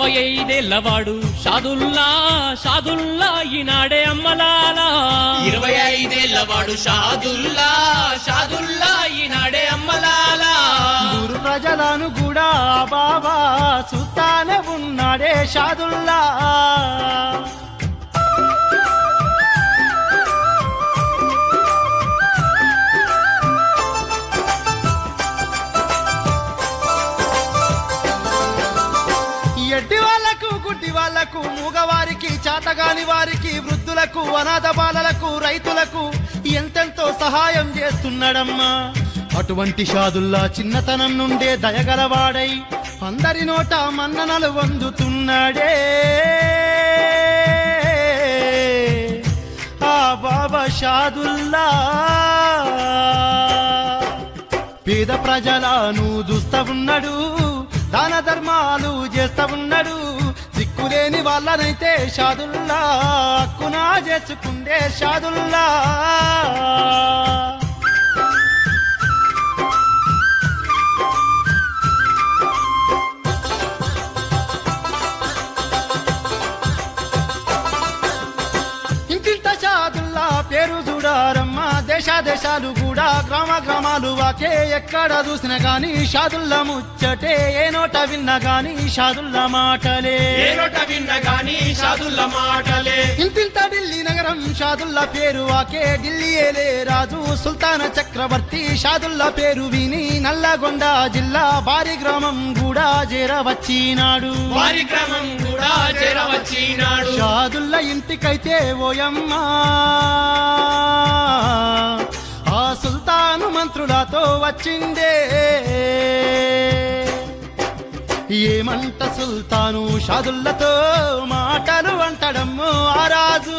ఇరవై ఐదేళ్లవాడు షాదుల్లా షాదుల్లా ఈనాడే అమ్మలాలా ఇరవై ఐదేళ్ల వాడు షాదుల్లా షాదుల్లా ఈనాడే అమ్మలాలా ఊరు ప్రజలను కూడా బాబా సుత్తానే ఉన్నాడే షాదుల్లా ఎడ్డి వాళ్లకు గుడ్డి వాళ్లకు మూగవారికి చాతగాని వారికి వృద్ధులకు అనాథ బాలలకు రైతులకు ఎంతెంతో సహాయం చేస్తున్నాడమ్మా అటువంటి షాదుల్లా చిన్నతనం నుండే దయగలవాడై అందరి నోట మన్ననలు వందుతున్నాడే ఆ బాబా షాదుల్లా పేద ప్రజలను చూస్తా ఉన్నాడు దాన ధర్మాలు చేస్తా ఉన్నాడు దిక్కులేని వాళ్ళనైతే షాదుల్లా హక్కునా చేసుకుండే షాదుల్లా ఇంకింత షాదుల్లా పేరు చూడారమ్మా దేశ దేశాలు కూడా గ్రామ గ్రామాలు వాకే ఎక్కడ చూసినా గాని షాదుల్లా ముచ్చటే ఏ నోట విన్నా గాని షాదుల్లా మాటలే ఏ నోట విన్న గాని షాదుల్ల మాటలే ఇంతింత ఢిల్లీ నగరం షాదుల్లా పేరు వాకే ఢిల్లీ ఏలే రాజు సుల్తాన చక్రవర్తి షాదుల్లా పేరు విని నల్లగొండ జిల్లా భారీ గ్రామం కూడా చేరవచ్చినాడు వారి క్రమం కూడా చేరవచ్చినాడు షాదుల్లా ఇంటికైతే ఓయమ్మా ఆ సుల్తాను మంత్రులతో వచ్చిందే ఏమంట సుల్తాను షాదుల్లతో మాటలు అంటడమ్ము ఆ రాజు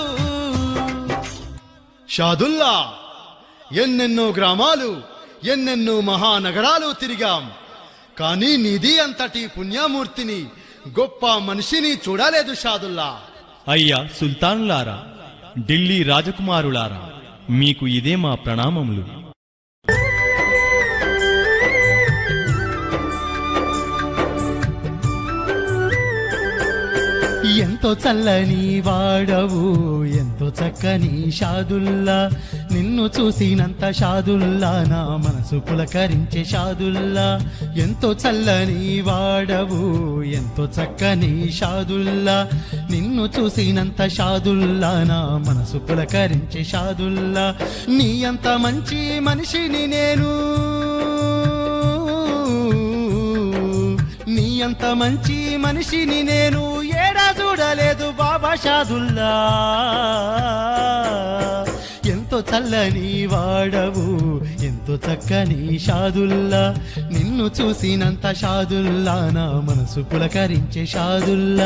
షాదుల్లా ఎన్నెన్నో గ్రామాలు ఎన్నెన్నో మహానగరాలు తిరిగాం కానీ నిధి అంతటి పుణ్యమూర్తిని గొప్ప మనిషిని చూడలేదు షాదుల్లా అయ్యా సుల్తానులారా ఢిల్లీ రాజకుమారులారా మీకు ఇదే మా ప్రణామములు ఎంతో చల్లని వాడవు ఎంతో చక్కని షాదుల్లా నిన్ను చూసినంత షాదుల్లా నా మనసు పులకరించే షాదుల్లా ఎంతో చల్లని వాడవు ఎంతో చక్కని షాదుల్లా నిన్ను చూసినంత షాదుల్లా నా మనసు పులకరించే షాదుల్లా నీ అంత మంచి మనిషిని నేను నీ అంత మంచి మనిషిని నేను ఏడా చూడలేదు బాబా షాదుల్లా ఎంతో చల్లని వాడవు ఎంతో చక్కని షాదుల్లా నిన్ను చూసినంత షాదుల్లా నా మనసు పులకరించే షాదుల్లా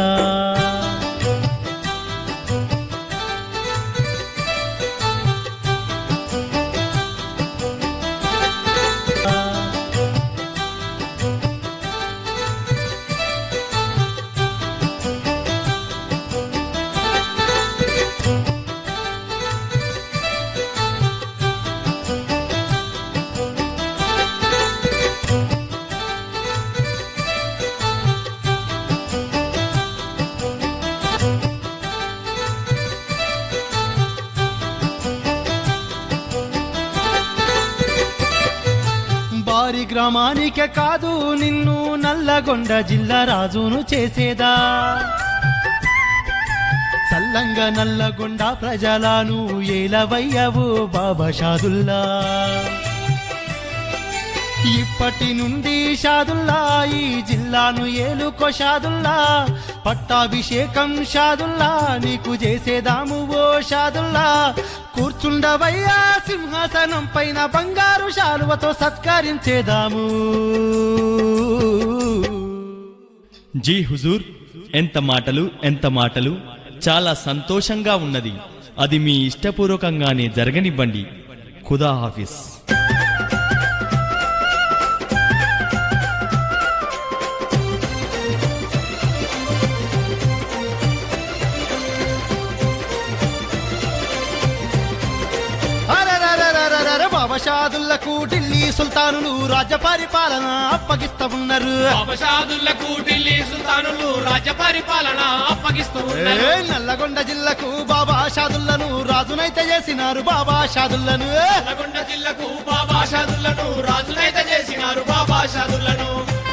బారి గ్రామానికే కాదు నిన్ను నల్లగొండ జిల్లా రాజును చేసేదా చల్లంగా నల్లగొండ ప్రజలను ఏలవయ్యవు బాబా షాదుల్లా ఇప్పటి నుండి షాదుల్లా ఈ జిల్లాను ఏలుకో షాదుల్లా పట్టాభిషేకం షాదుల్లా నీకు చేసేదాము ఓ షాదుల్లా కూర్చుండవయ్యా సింహాసనం పైన బంగారు శాలువతో సత్కరించేదాము జీ హుజూర్ ఎంత మాటలు ఎంత మాటలు చాలా సంతోషంగా ఉన్నది అది మీ ఇష్టపూర్వకంగానే జరగనివ్వండి ఖుదా హాఫీస్ అరరరరరరర బాబా షాదుల్లకు ఢిల్లీ సుల్తానులు రాజ్య పరిపాలన అప్పగిస్తా ఉన్నారు బాబాషాదులకు ఢిల్లీ సుల్తానులు రాజ్య పరిపాలన అప్పగిస్తూ ఉన్నారు ఏ నల్లగొండ జిల్లాకు బాబా షాదుల్లను రాజునైతే చేసినారు బాబా షాదుల్లను నల్గొండ జిల్లాకు బాబాషాదులను రాజునైతే చేసినారు బాబాషాదులను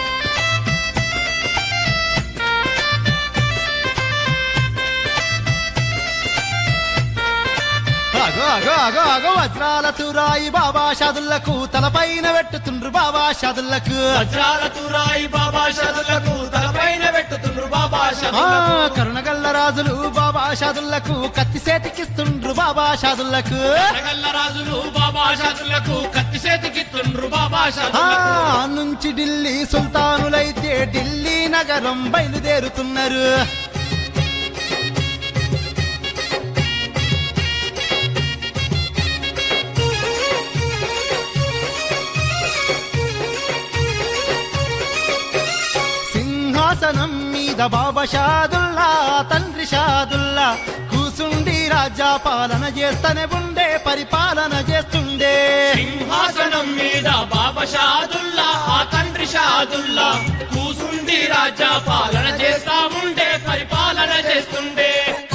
అగో అగో అగో అగో వజ్రాల తురాయి బాబా షాదుల్లకు తలపైన పెట్టుతుండ్రు బాబా షాదుల్లకు వజ్రాల తురాయి బాబాషాదులకు తలపైన పెట్టుతుండ్రు ఆ బాబాషాదులకు కరుణగల్ల రాజులు బాబా షాదుల్లకు కత్తి చేతికిస్తుండ్రు బాబా షాదుల్లకు నగల్ల రాజులు బాబాషాదులకు కత్తి చేతికిత్తుండ్రు ఆ బాబాషాదులకు నుంచి ఢిల్లీ సుల్తానులైతే ఢిల్లీ నగరం బయలుదేరుతున్నారు సింహాసనం మీద బాబా షాదుల్లా తండ్రి షాదుల్లా కూసుండి రాజ్య పాలన చేస్తనే ఉండే పరిపాలన చేస్తుండే సింహాసనం మీద బాబాషాదుల్లా ఆ తండ్రి షాదుల్లా కూసుండి రాజ్య పాలన చేస్తా ఉండే పరిపాలన చేస్తుండే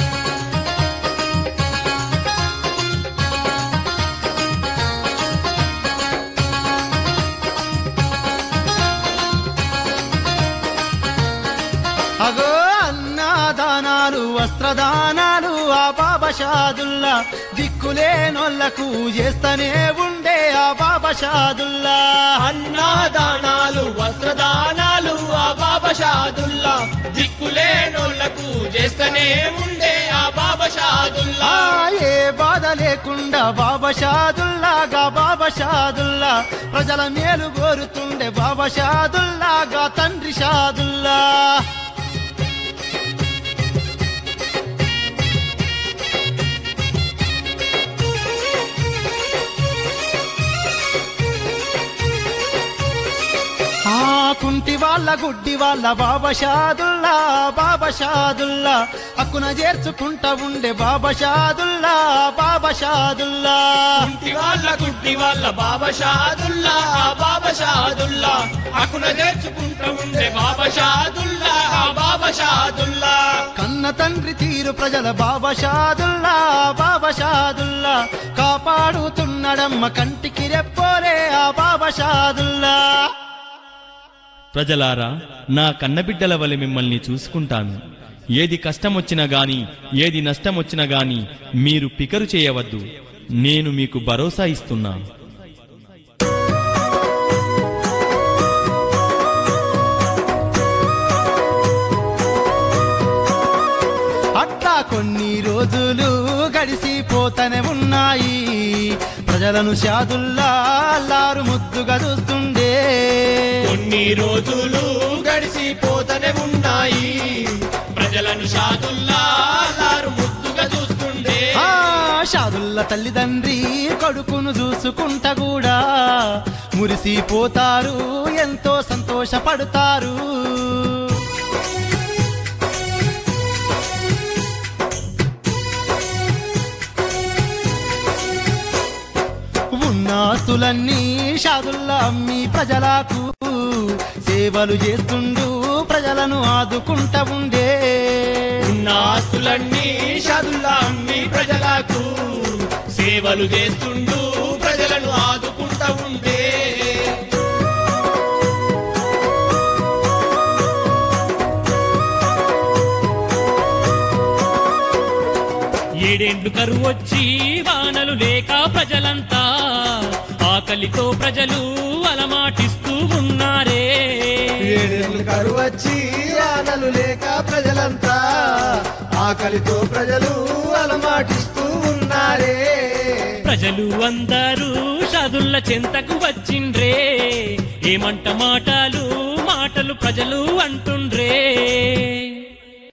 అగో అన్నదానాలు వస్త్రదానాలు ఆ బాబా షాదుల్లా దిక్కులేనోళ్లకు చేస్తనే ఉండే ఆ బాబా షాదుల్లా అన్నదానాలు వస్త్రదానాలు ఆ బాబాషాదుల్లా దిక్కులేనోళ్లకు చేస్తూనే ఉండే ఆ బాబాషాదుల్లా ఆ ఏ బాధ లేకుండా బాబా షాదుల్లాగా బాబా షాదుల్లా ప్రజల మేలు కోరుతుండే బాబా షాదుల్లాగా తండ్రి షాదుల్లా ఆ కుంటి వాళ్ళ గుడ్డి వాళ్ళ బాబా షాదుల్లా బాబా షాదుల్లా అక్కున చేర్చుకుంటా ఉండే బాబా షాదుల్లా బాబా షాదుల్లా ఇంటి వాళ్ళ గుడ్డి వాళ్ళ బాబాషాదుల్లా ఆ బాబాషాదుల్లా అకున చేర్చుకుంటూ ఉండే బాబాషాదుల్లా ఆ బాబాషాదుల్లా కన్న తండ్రి తీరు ప్రజల బాబా షాదుల్లా బాబా షాదుల్లా కాపాడుతున్నాడమ్మ కంటికి రెప్పోలే ఆ బాబా షాదుల్లా ప్రజలారా నా కన్నబిడ్డల వలె మిమ్మల్ని చూసుకుంటాను ఏది కష్టమొచ్చినా గాని ఏది నష్టమొచ్చినా గాని మీరు పికరు చేయవద్దు నేను మీకు భరోసా ఇస్తున్నా అట్టా కొన్ని రోజులు గడిసిపోతనే ఉన్నాయి ప్రజలను షాదుల్లా అల్లారు ముద్దుగా చూస్తుండే కొన్ని రోజులు గడిసిపోతనే ఉన్నాయి ప్రజలను షాదుల్లా లారు ముద్దుగా చూస్తుండే ఆ షాదుల్ల తల్లిదండ్రి కొడుకును చూసుకుంటా కూడా మురిసిపోతారు ఎంతో సంతోషపడతారు ఉన్నాస్తులన్నీ షాదుల్లా అమ్మి ప్రజలకు సేవలు చేస్తుండు ప్రజలను ఆదుకుంటా ఉండే ఉన్న ఆస్తులన్నీ షాదుల్లా అమ్మి ప్రజలకు సేవలు చేస్తుండు ప్రజలను ఆదుకుంటా ఉండే ఏడేండ్లు కరువు వచ్చి వానలు లేక ప్రజలంతా ఆకలితో ప్రజలు అలమాటిస్తూ ఉన్నారే ఏడేళ్ళు కరువచ్చి ఆనలు లేక ప్రజలంతా ఆకలితో ప్రజలు అలమాటిస్తూ ఉన్నారే ప్రజలు అందరూ షదుల్ల చెంతకు వచ్చిండ్రే ఏమంట మాటలు మాటలు ప్రజలు అంటుండ్రే